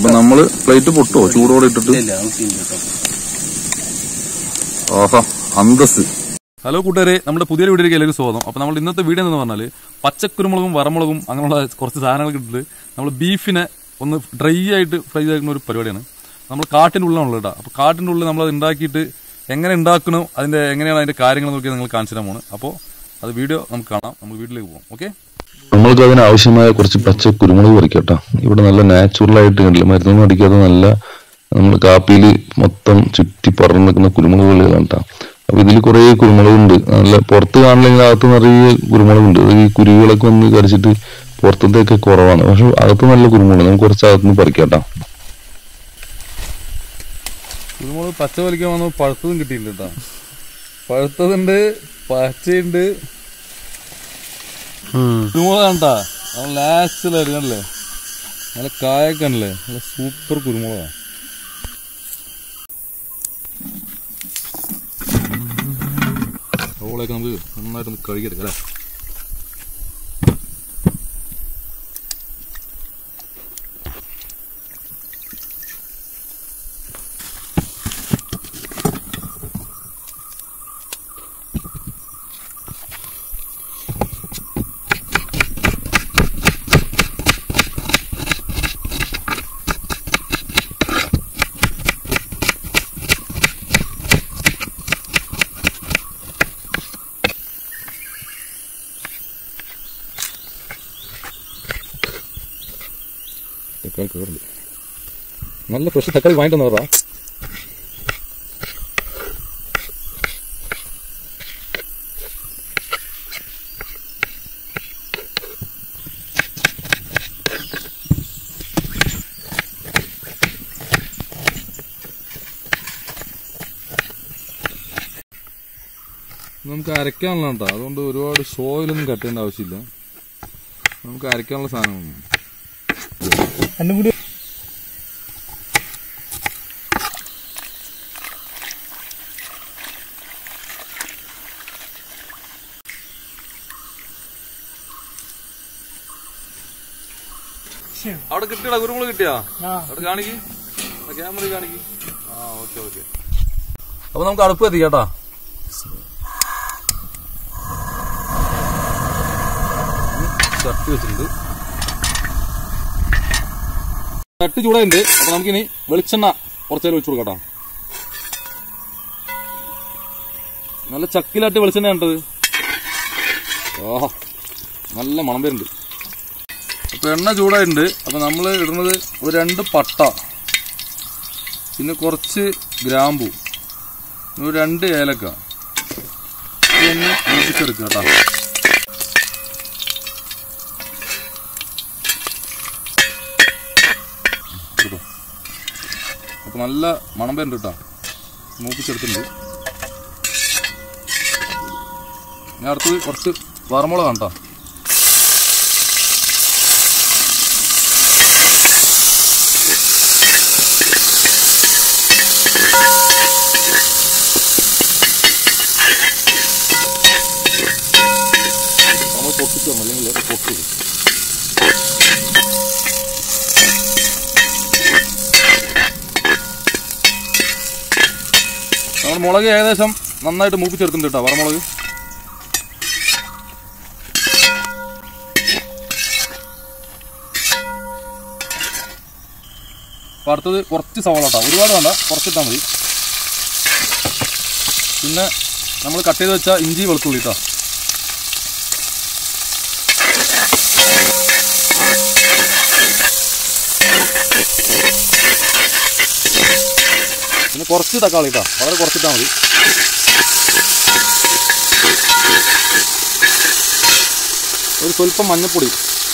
അപ്പൊ നമ്മള് പ്ലേറ്റ് പൊട്ടോ ചൂടോടെ ഇട്ടിട്ട് ഇല്ല നമുക്ക് ഇല്ല കേട്ടോ ആഹാ അന്തസ് ഹലോ കൂട്ടുകാരെ നമ്മുടെ പുതിയ വീഡിയോയിലേക്ക് എല്ലാവരും സ്വാഗതം അപ്പോൾ നമ്മൾ ഇന്നത്തെ വീഡിയോ എന്ന് പറഞ്ഞാൽ പച്ചക്കുരുമുളകും വറമുളകും അങ്ങനെയുള്ള കുറച്ച് സാധനങ്ങൾ ഇട്ടിട്ട് നമ്മൾ ബീഫിനെ ഒന്ന് ഡ്രൈ ആയിട്ട് ഫ്രൈ ആക്കുന്ന ഒരു പരിപാടിയാണ് നമ്മൾ കാട്ടിൻ്റെ ഉള്ളിലാണുള്ളത് കേട്ടോ അപ്പോൾ കാട്ടിൻ്റെ ഉള്ളിൽ നമ്മൾ അത് ഉണ്ടാക്കിയിട്ട് എങ്ങനെ ഉണ്ടാക്കണം അതിന്റെ എങ്ങനെയാണ് അതിന്റെ കാര്യങ്ങൾ നോക്കി നിങ്ങൾ കാണിച്ചു തരാൻ പോണ് അപ്പോൾ അത് വീഡിയോ നമുക്ക് കാണാം നമ്മൾ വീട്ടിലേക്ക് പോകാം ഓക്കെ നമ്മൾക്ക് അതിന് ആവശ്യമായ കുറച്ച് പച്ച കുരുമുളക് പറിക്കട്ടോ ഇവിടെ നല്ല നാച്ചുറൽ ആയിട്ട് കണ്ടില്ല മരുന്നൊന്നും അടിക്കാതെ നല്ല നമ്മൾ കാപ്പിയിൽ മൊത്തം ചുറ്റി പറന്ന് നിൽക്കുന്ന കുരുമുളകുകൾ കണ്ടാ അപ്പൊ ഇതിൽ കുറെ കുരുമുളകുണ്ട് നല്ല പുറത്ത് കാണില്ലെങ്കിൽ അകത്ത് നിറയെ കുരുമുളകുണ്ട് അത് ഈ കുരുവികളൊക്കെ വന്ന് കടിച്ചിട്ട് പുറത്തത്തെയൊക്കെ കുറവാണ് പക്ഷെ അകത്ത് നല്ല കുരുമുളക് നമുക്ക് കുറച്ച് അകത്തുനിന്ന് പറിക്കാട്ടോ കുരുമുളക് പച്ച വലിക്കാൻ വന്നു പഴുത്തതും കിട്ടിയില്ല കേട്ടോ പഴുത്തതുണ്ട് പച്ചയുണ്ട് കുരുമുളക് കണ്ടാ ലാസ്റ്റിലായിരുന്നല്ലേ നല്ല കായൊക്കെ ആണല്ലേ നല്ല സൂപ്പർ കുരുമുളകാ റോളൊക്കെ നമുക്ക് നന്നായിട്ടൊന്ന് കഴുകിയെടുക്കാം അല്ലേ തക്കാളി കയറുണ്ട് നല്ല ഫ്രഷ് തക്കാളി വാങ്ങിട്ട് വന്നവരാ നമുക്ക് അരയ്ക്കാനുള്ള കേട്ടോ അതുകൊണ്ട് ഒരുപാട് ഷോയിലൊന്നും കട്ട് ചെയ്യേണ്ട ആവശ്യമില്ല നമുക്ക് അരയ്ക്കാനുള്ള സാധനമാണ് രണ്ടും കൂടി അവിടെ കിട്ടിയടാ കുരുമുളക് കിട്ടിയാ അവിടെ കാണിക്ക് ക്യാമറ കാണിക്ക് ആ ഓക്കെ ഓക്കെ അപ്പൊ നമുക്ക് അടുപ്പ് എത്തിക്കാം കേട്ടാ ചട്ടി വെച്ചിട്ടുണ്ട് ചട്ടി ചൂടുണ്ട് അപ്പൊ നമുക്കിനി വെളിച്ചെണ്ണ കുറച്ചേരം ഒഴിച്ചു കൊടുക്കാം കേട്ടോ നല്ല ചക്കിലാട്ടി വെളിച്ചെണ്ണ കണ്ടത് ഓഹോ നല്ല മണം വരുന്നുണ്ട് അപ്പൊ എണ്ണ ചൂടായിട്ടുണ്ട് അപ്പൊ നമ്മൾ ഇടുന്നത് ഒരു രണ്ട് പട്ട പിന്നെ കുറച്ച് ഗ്രാമ്പു പിന്നെ ഒരു രണ്ട് ഏലക്ക ഇതൊന്ന് മൂപ്പിച്ചെടുക്കുക കേട്ടോ എടുത്തോ. അപ്പൊ നല്ല മണം വരുന്നുണ്ട് കേട്ടോ മൂപ്പിച്ചെടുത്തിട്ടുണ്ട് ഞാൻ അടുത്തത് കുറച്ച് വറമുളക് കേട്ടോ നമ്മൾ പൊട്ടിച്ചു അല്ലെങ്കിൽ പൊട്ടി നമ്മൾ മുളക് ഏകദേശം നന്നായിട്ട് മൂപ്പിച്ചെടുത്തിട്ടുണ്ട് കേട്ടോ വറമുളക് അപ്പൊ അടുത്തത് കുറച്ച് സവാള കേട്ടോ ഒരുപാട് വേണ്ട കുറച്ചിട്ടാൽ മതി പിന്നെ നമ്മൾ കട്ട് ചെയ്ത് വെച്ച ഇഞ്ചി വെളുത്തുള്ളി കേട്ടോ പിന്നെ കുറച്ച് തക്കാളി കേട്ടോ വളരെ കുറച്ചിട്ടാൽ മതി ഒരു സ്വല്പം മഞ്ഞപ്പൊടി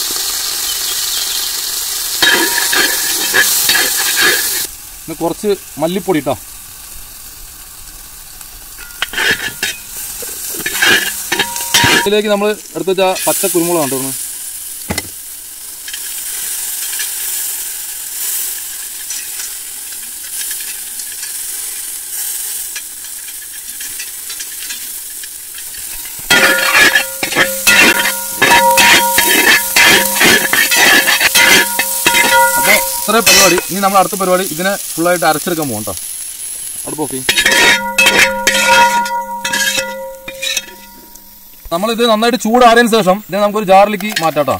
പിന്നെ കുറച്ച് മല്ലിപ്പൊടി കേട്ടോ ഇതിലേക്ക് നമ്മൾ എടുത്ത് വെച്ച പച്ച കുരുമുളക് കണ്ടോ അപ്പോൾ ഇത്രയും പരിപാടി ഇനി നമ്മൾ അടുത്ത പരിപാടി ഇതിനെ ഫുള്ളായിട്ട് അരച്ചെടുക്കാൻ പോകും കേട്ടോ അടുപ്പ് ഓഫ് ചെയ്യും നമ്മളിത് നന്നായിട്ട് ചൂടാറിയതിന് ശേഷം ഇതിനെ നമുക്കൊരു ജാറിലേക്ക് മാറ്റാട്ടോ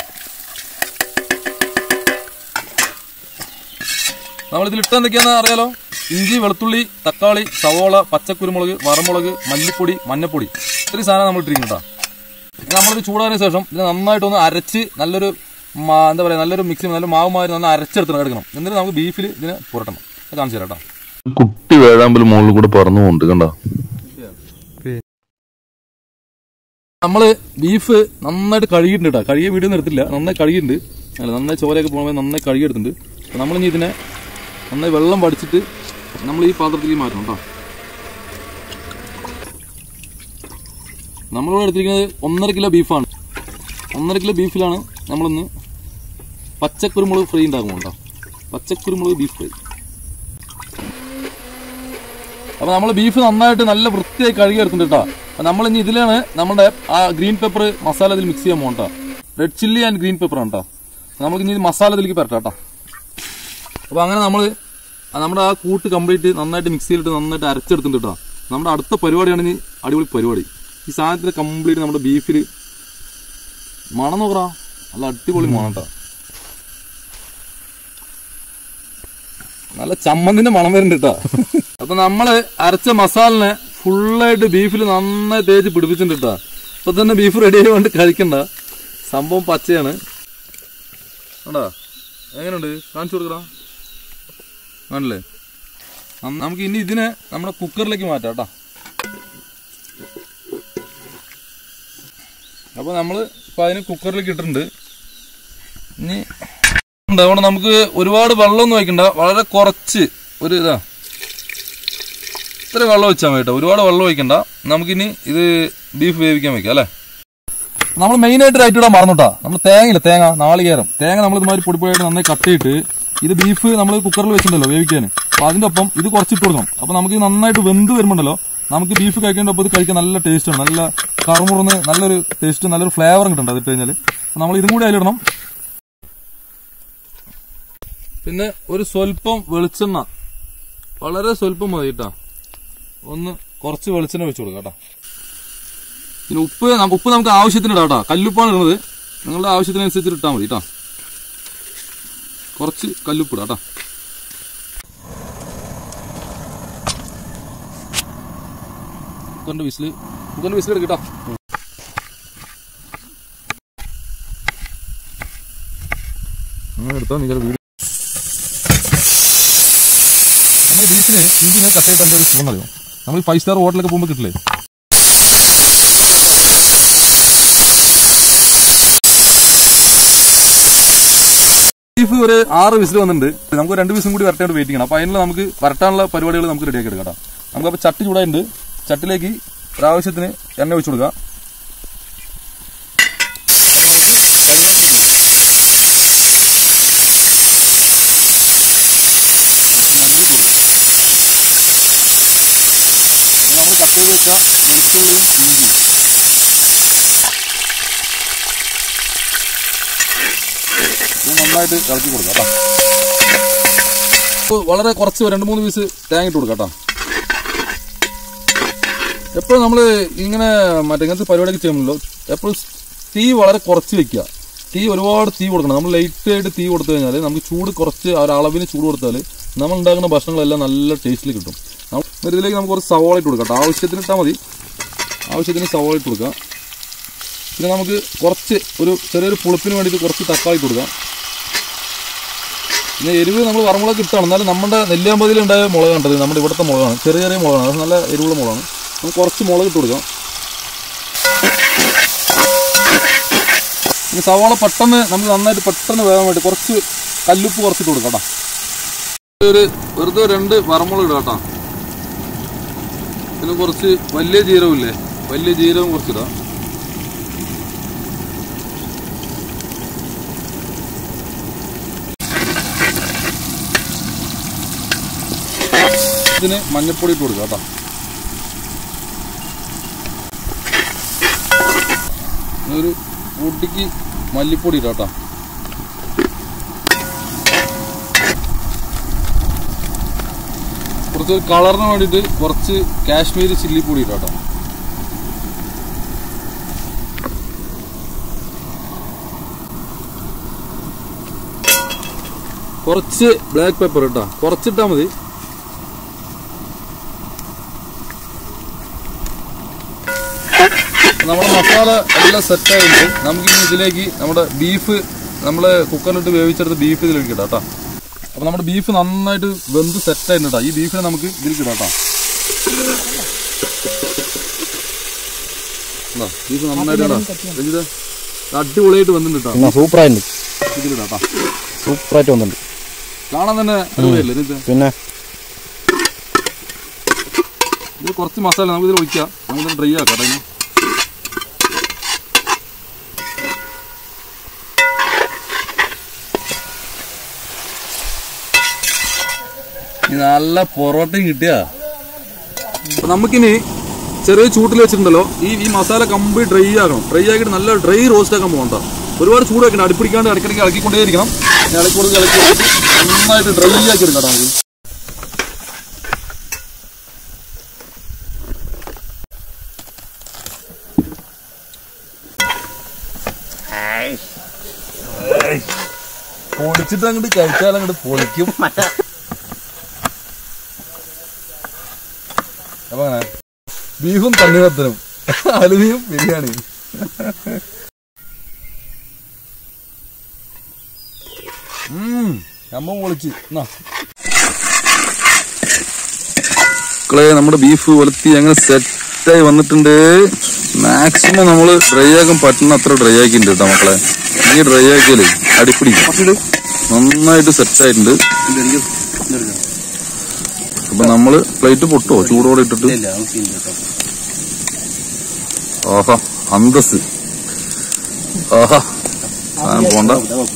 നമ്മളിതിൽ ഇട്ട് എന്തൊക്കെയാണെന്ന് അറിയാലോ ഇഞ്ചി വെളുത്തുള്ളി തക്കാളി സവോള പച്ചക്കുരുമുളക് വറമുളക് മല്ലിപ്പൊടി മഞ്ഞപ്പൊടി ഇത്രയും സാധനം നമ്മൾ ഇട്ടിരിക്കും കേട്ടോ നമ്മളിത് ചൂടാറിയ ശേഷം ഇത് നന്നായിട്ടൊന്ന് അരച്ച് നല്ലൊരു മാ- എന്താ പറയുക നല്ലൊരു മിക്സി നല്ല മാവ് മാതിരി നല്ല അരച്ചെടുത്ത് എടുക്കണം എന്നിട്ട് നമുക്ക് ബീഫിൽ ഇതിനെ പുരട്ടണം അത് കാണിച്ചു തരാം കേട്ടോ കുട്ടി വേഴാമ്പൽ മുകളിൽ കൂടെ പറന്നു പോകുന്നുണ്ട് കണ്ടോ നമ്മള് ബീഫ് നന്നായിട്ട് കഴുകിയിട്ടുണ്ട് കേട്ടോ കഴുകിയ വീഡിയോ എടുത്തില്ല നന്നായി കഴുകിയിട്ടുണ്ട് അല്ല നന്നായി ചോരയൊക്കെ പോകുമ്പോൾ നന്നായി കഴുകിയെടുത്തിട്ടുണ്ട് അപ്പോൾ നമ്മളിനി ഇതിനെ നന്നായി വെള്ളം വടിച്ചിട്ട് നമ്മൾ ഈ പാത്രത്തിലേക്ക് മാറ്റണം കേട്ടോ നമ്മളിവിടെ എടുത്തിരിക്കുന്നത് ഒന്നര കിലോ ബീഫാണ് ഒന്നര കിലോ ബീഫിലാണ് നമ്മളിന്ന് പച്ചക്കുരുമുളക് ഫ്രൈ ഉണ്ടാക്കുമ്പോൾ കേട്ടോ പച്ചക്കുരുമുളക് ബീഫ് ഫ്രൈ അപ്പൊ നമ്മൾ ബീഫ് നന്നായിട്ട് നല്ല വൃത്തിയായി കഴുകി എടുത്തിട്ടുണ്ട് കേട്ടോ അപ്പൊ നമ്മൾ ഇനി ഇതിലാണ് നമ്മുടെ ആ ഗ്രീൻ പെപ്പർ മസാല ഇതിൽ മിക്സ് ചെയ്യാൻ പോകണ്ട red chilli and green pepper ആണ് കേട്ടോ നമുക്ക് ഇനി ഇത് മസാല ഇതിലേക്ക് പരട്ടാം കേട്ടോ അപ്പൊ അങ്ങനെ നമ്മൾ നമ്മുടെ ആ കൂട്ട് കംപ്ലീറ്റ് നന്നായിട്ട് മിക്സിയിലിട്ട് നന്നായിട്ട് അരച്ചെടുത്തിട്ടുണ്ട് കേട്ടോ നമ്മുടെ അടുത്ത പരിപാടിയാണ് ഇനി അടിപൊളി പരിപാടി ഈ സാധനത്തിന് കംപ്ലീറ്റ് നമ്മുടെ ബീഫിൽ മണം നോക്കറാ നല്ല അടിപൊളി മണം കേട്ടോ നല്ല ചമ്മന്തിന്റെ മണം വരുന്നുണ്ട് കേട്ടോ അപ്പൊ നമ്മള് അരച്ച മസാലിനെ ഫുള്ളായിട്ട് ബീഫിൽ നന്നായി തേച്ച് പിടിപ്പിച്ചിട്ടുണ്ട് കേട്ടോ ഇപ്പൊ തന്നെ ബീഫ് റെഡി ആയതുകൊണ്ട് കഴിക്കണ്ട സംഭവം പച്ചയാണ് കണ്ടാ എങ്ങനെയുണ്ട് കാണിച്ചു കൊടുക്കടാ ആണല്ലേ നം- നമുക്ക് ഇനി ഇതിനെ നമ്മുടെ കുക്കറിലേക്ക് മാറ്റാം കേട്ടോ അപ്പൊ നമ്മള് ഇപ്പൊ അതിന് കുക്കറിലേക്ക് ഇട്ടിട്ടുണ്ട് ഇനി ഉണ്ട് അതുകൊണ്ട് നമുക്ക് ഒരുപാട് വെള്ളമൊന്നും വയ്ക്കണ്ട വളരെ കുറച്ച് ഒരു ഇതാ ഇത്ര വെള്ളം വെച്ചാൽ മതി കേട്ടോ ഒരുപാട് വെള്ളം ഒഴിക്കണ്ട നമുക്കിനി ഇത് ബീഫ് വേവിക്കാൻ വെക്കാം അല്ലേ നമ്മൾ മെയിൻ ആയിട്ട് റൈറ്റ് ഇടാൻ മറന്നുട്ടാ നമ്മൾ തേങ്ങയില്ല തേങ്ങ നാളികേരം തേങ്ങ നമ്മൾ ഇതുമാതിരി പൊടിപ്പൊടിയായിട്ട് നന്നായി കട്ട് ചെയ്തിട്ട് ഇത് ബീഫ് നമ്മൾ കുക്കറിൽ വെച്ചിട്ടുണ്ടല്ലോ വേവിക്കാൻ അപ്പൊ അതിന്റെ ഒപ്പം ഇത് കുറച്ചിട്ട് കൊടുക്കണം അപ്പൊ നമുക്ക് ഇത് നന്നായിട്ട് വെന്ത് വരുമ്പോണ്ടല്ലോ നമുക്ക് ബീഫ് കഴിക്കേണ്ട ഒപ്പം ഇത് കഴിക്കാൻ നല്ല ടേസ്റ്റ് ആണ് നല്ല കറുമുറുന്ന് നല്ലൊരു ടേസ്റ്റ് നല്ലൊരു ഫ്ലേവറും കിട്ടുന്നുണ്ട് അതിട്ട് കഴിഞ്ഞാൽ നമ്മൾ ഇതും കൂടി അതിലിടണം പിന്നെ ഒരു സ്വല്പം വെളിച്ചെണ്ണ വളരെ സ്വല്പം മതി കേട്ടാ ഒന്ന് കുറച്ച് വെളിച്ചെണ്ണ വെച്ച് കൊടുക്കാം കേട്ടോ പിന്നെ ഉപ്പ് നം- ഉപ്പ് നമുക്ക് ആവശ്യത്തിന് ഇടാം കേട്ടോ കല്ലുപ്പാണ് ഇടുന്നത് നിങ്ങളുടെ ആവശ്യത്തിനനുസരിച്ച് ഇട്ടാൽ മതി കേട്ടോ കുറച്ച് കല്ലുപ്പ് ഇടാം കേട്ടോ കുക്കറിന്റെ വിസില് കുക്കറിന്റെ വിസിൽ എടുക്കട്ടോ അങ്ങനെ എടുത്താൽ നിങ്ങൾ വീഡിയോ നമ്മൾ ബീഫിന് ഇഞ്ചിനെ കട്ട് ചെയ്തിട്ട് ഒരു സ്പൂൺ അറിയോ നമ്മൾ ഫൈവ് സ്റ്റാർ ഹോട്ടലൊക്കെ പോകുമ്പോൾ കിട്ടില്ലേ ബീഫ് ഒരു ആറ് വിസിൽ വന്നിട്ടുണ്ട് നമുക്ക് രണ്ട് വിസിലും കൂടി വരട്ടാണ്ട് വെയിറ്റ് ചെയ്യണം അപ്പൊ അതിനുള്ള നമുക്ക് വരട്ടാനുള്ള പരിപാടികൾ നമുക്ക് റെഡിയാക്കി എടുക്കാം കേട്ടോ നമുക്ക് അപ്പൊ ചട്ടി ചൂടായിട്ടുണ്ട് ചട്ടിലേക്ക് ഒരാവശ്യത്തിന് എണ്ണ ഒഴിച്ചു കൊടുക്കാം നമ്മൾ കട്ട് ചെയ്ത് വെച്ച വെളുത്തുള്ളിയും ഇഞ്ചിയും ഇത് നന്നായിട്ട് ഇളക്കി കൊടുക്കാം കേട്ടോ ഇപ്പൊ വളരെ കുറച്ച് രണ്ട് മൂന്ന് പീസ് തേങ്ങ ഇട്ട് കൊടുക്കാം കേട്ടോ എപ്പോഴും നമ്മൾ ഇങ്ങനെ മറ്റേ ഇങ്ങനത്തെ പരിപാടിയൊക്കെ ചെയ്യുമല്ലോ എപ്പോഴും തീ വളരെ കുറച്ച് വെക്കുക തീ ഒരുപാട് തീ കൊടുക്കണം നമ്മൾ ലൈറ്റ് ആയിട്ട് തീ കൊടുത്തു കഴിഞ്ഞാൽ നമുക്ക് ചൂട് കുറച്ച് ആ ഒരു അളവിന് ചൂട് കൊടുത്താൽ നമ്മൾ ഉണ്ടാക്കുന്ന ഭക്ഷണങ്ങളെല്ലാം നല്ല ടേസ്റ്റിൽ കിട്ടും നമ്മൾ എന്നിട്ട് ഇതിലേക്ക് നമുക്ക് കുറച്ച് സവാള ഇട്ട് കൊടുക്കാം കേട്ടോ ആവശ്യത്തിന് ഇട്ടാൽ മതി ആവശ്യത്തിന് സവാള ഇട്ട് കൊടുക്കാം പിന്നെ നമുക്ക് കുറച്ച് ഒരു ചെറിയൊരു പുളിപ്പിന് വേണ്ടിയിട്ട് കുറച്ച് തക്കാളി ഇട്ട് കൊടുക്കാം പിന്നെ എരിവ് നമ്മൾ വറമുളക് ഇട്ടാണ് എന്നാലും നമ്മുടെ നെല്ലിയാമ്പതിയിൽ ഉണ്ടായ മുളകാണ് കേട്ടത് നമ്മുടെ ഇവിടുത്തെ മുളകാണ് ചെറിയ ചെറിയ മുളകാണ് അത് നല്ല എരിവുള്ള മുളകാണ് നമുക്ക് കുറച്ച് മുളക് ഇട്ട് കൊടുക്കാം ഇനി സവാള പെട്ടെന്ന് നമുക്ക് നന്നായിട്ട് പെട്ടെന്ന് വേകാൻ വേണ്ടി കുറച്ച് കല്ലുപ്പ് കുറച്ചിട്ട് കൊടുക്കാം കേട്ടോ ഒരു വെറുതെ രണ്ട് വറമുളക് ഇടാം കേട്ടോ പിന്നെ കുറച്ച് വലിയ ജീരകം ഇല്ലേ വലിയ ജീരകം കുറച്ചിടാം ഇതിന് മഞ്ഞപ്പൊടി ഇട്ട് കൊടുക്കാം കേട്ടോ ഇനി ഒരു പൊട്ടിക്ക് മല്ലിപ്പൊടി ഇടാം കേട്ടോ കുറച്ച് ഒരു കളറിന് വേണ്ടിയിട്ട് കുറച്ച് കാശ്മീരി ചില്ലി പൊടി ഇട്ടോ കേട്ടോ കുറച്ച് ബ്ലാക്ക് പെപ്പർ കേട്ടോ കുറച്ചിട്ടാ മതി നമ്മുടെ മസാല എല്ലാം സെറ്റ് ആയിട്ട് നമുക്കിനി ഇതിലേക്ക് നമ്മുടെ ബീഫ് നമ്മള് കുക്കറിലിട്ട് വേവിച്ചെടുത്ത് ബീഫ് ഇതിലേക്ക് ഇടാം കേട്ടോ അപ്പൊ നമ്മുടെ ബീഫ് നന്നായിട്ട് വെന്ത് സെറ്റ് ആയിട്ടുണ്ട് കേട്ടോ ഈ ബീഫിനെ നമുക്ക് ഇതിലേക്ക് ഇടാം കേട്ടോ എന്താ, ബീഫ് നന്നായിട്ട് ഇടാം രഞ്ജിത്ത് അടിപൊളിയായിട്ട് വെന്തിട്ടുണ്ട് കേട്ടോ പിന്നെ സൂപ്പറായിട്ടുണ്ട് ഇതിലിടാം കേട്ടോ സൂപ്പറായിട്ട് വന്നിട്ടുണ്ട് കാണാൻ തന്നെ അടിപൊളിയല്ലേ രഞ്ജിത്ത് പിന്നെ ഇത് കുറച്ച് മസാല നമുക്ക് ഇതിൽ ഒഴിക്കാം നമുക്ക് ഡ്രൈ ആക്കാം കേട്ടോ ഇനി. ഇനി നല്ല പൊറോട്ടയും കിട്ടിയാ അപ്പൊ നമുക്കിനി ചെറിയ ചൂട്ടിൽ വെച്ചിട്ടുണ്ടല്ലോ ഈ ഈ മസാല കംപ്ലീറ്റ് ഡ്രൈ ആക്കണം ഡ്രൈ ആക്കിയിട്ട് നല്ല ഡ്രൈ റോസ്റ്റ് ആക്കാൻ പോകണ്ട ഒരുപാട് ചൂട് വെക്കണം അടുപ്പിടിക്കാണ്ട് ഇടയ്ക്കിടയ്ക്ക് ഇളക്കിക്കൊണ്ടേയിരിക്കണം ഇളക്കി കൊടുത്ത് ഇളക്കി കൊടുത്ത് നന്നായിട്ട് ഡ്രൈ ആക്കി എടുക്കാം കേട്ടോ നമുക്ക് പൊളിച്ചിട്ട് അങ്ങോട്ട് കഴിച്ചാൽ അങ്ങോട്ട് പൊളിക്കും അപ്പൊ അങ്ങനെ ബീഫും തണ്ണിമത്തനും അലുവിയും ബിരിയാണി ഉം, അമ്മ പൊളിച്ച് എന്നാ മക്കളെ നമ്മുടെ ബീഫ് ഒലത്തി അങ്ങനെ സെറ്റായി വന്നിട്ടുണ്ട് മാക്സിമം നമ്മൾ ഡ്രൈ ആക്കാൻ പറ്റുന്ന അത്ര ഡ്രൈ ആക്കിയിട്ടുണ്ട് കേട്ടോ മക്കളെ ഈ ഡ്രൈ ആക്കിയാലേ അടിപ്പിടിക്കും നന്നായിട്ട് സെറ്റ് ആയിട്ടുണ്ട് അപ്പൊ നമ്മള് പ്ലേറ്റ് പൊട്ടോ ചൂടോടെ ഇട്ടിട്ട് ആഹാ അന്തസ് ആഹാ സാധനം പോണ്ട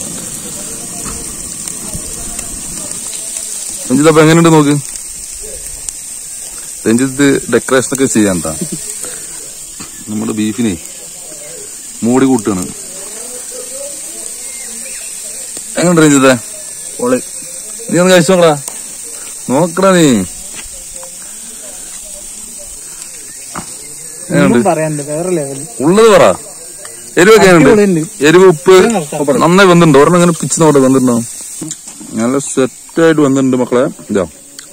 രഞ്ജിത്ത് അപ്പൊ എങ്ങനെയുണ്ട് നോക്ക് രഞ്ജിത്ത് ഡെക്കറേഷൻ ഒക്കെ ചെയ്യാൻ ട്ടാ നമ്മുടെ ബീഫിനെ മൂടി കൂട്ടാണ് എങ്ങനെയുണ്ട് രഞ്ജിത്തെ നീ ഒന്ന് കഴിച്ചു നോക്കടാ നോക്കടാ നീ എങ്ങനെയുണ്ട് പറയാനുണ്ട് വേറെ ലെവല് ഉള്ളത് പറ എരിവൊക്കെ എങ്ങനെയുണ്ട് അടിപൊളിയുണ്ട്. എരിവ് ഉപ്പ് നന്നായി വന്നിട്ടുണ്ട് ഒരെണ്ണം ഇങ്ങനെ പിച്ച് നോട്ടെ വന്നിട്ടുണ്ടോ നല്ല സെറ്റായിട്ട് വന്നിട്ടുണ്ട് മക്കളെ ഇതാ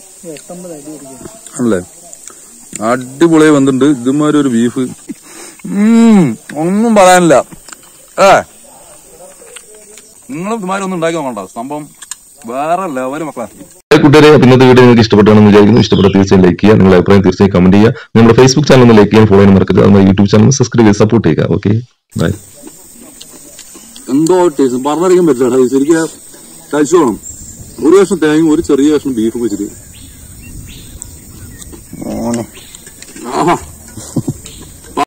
അല്ലേ അടിപൊളിയായി വന്നിട്ടുണ്ട് ഇതുമാതിരി ഒരു ബീഫ് ഉം, ഒന്നും പറയാനില്ല ഏ നിങ്ങൾ ഇതുമാതിരി ഒന്നും ഉണ്ടാക്കി നോക്കണ്ട സംഭവം വേറെ ലെവല് മക്കളെ ഹായ് കൂട്ടുകാരെ അപ്പൊ ഇന്നത്തെ വീഡിയോ നിങ്ങൾക്ക് ഇഷ്ടപ്പെട്ടാണെന്ന് വിചാരിക്കുന്നു ഇഷ്ടപ്പെട്ട തീർച്ചയായും ലൈക്ക് ചെയ്യുക നിങ്ങളുടെ അഭിപ്രായം തീർച്ചയായും കമന്റ് ചെയ്യുക നമ്മുടെ ഫേസ്ബുക്ക് ചാനൽ ഒന്ന് ലൈക്ക് ചെയ്യാൻ ഫോളോ ചെയ്യാൻ മറക്കരുത് അതുപോലെ യൂട്യൂബ് ചാനൽ സബ്സ്ക്രൈബ് ചെയ്ത് സപ്പോർട്ട് ചെയ്യുക ഓക്കെ ബൈ എന്തോ ടേസ്റ്റ് പറഞ്ഞറിയിക്കാൻ പറ്റില്ല ശരിക്കും കഴിച്ചു വേണം ഒരു കഷ്ണം തേങ്ങ ഒരു ചെറിയ കഷ്ണം ബീഫ് വെച്ചിട്ട് മോനെ